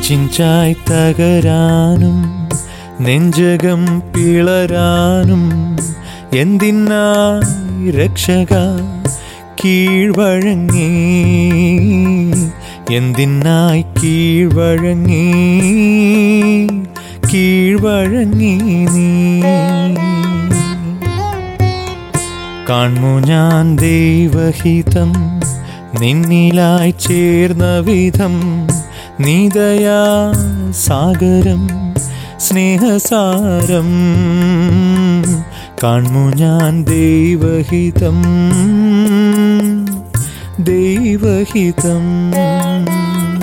ഇഞ്ചിഞ്ചായി തകരാനും നെഞ്ചകം പിളരാനും എന്തിനായി രക്ഷക കീഴ്വഴങ്ങി എന്തിനായി കീഴ്വഴങ്ങി കീഴ്വഴങ്ങി നീ കാൺമു ഞാൻ ദൈവഹിതം നിന്നിലായി ചേർന്ന വിധം നീതയാ സാഗരം സ്നേഹസാരം കാൺമു ഞാൻ ദൈവഹിതം ദൈവഹിതം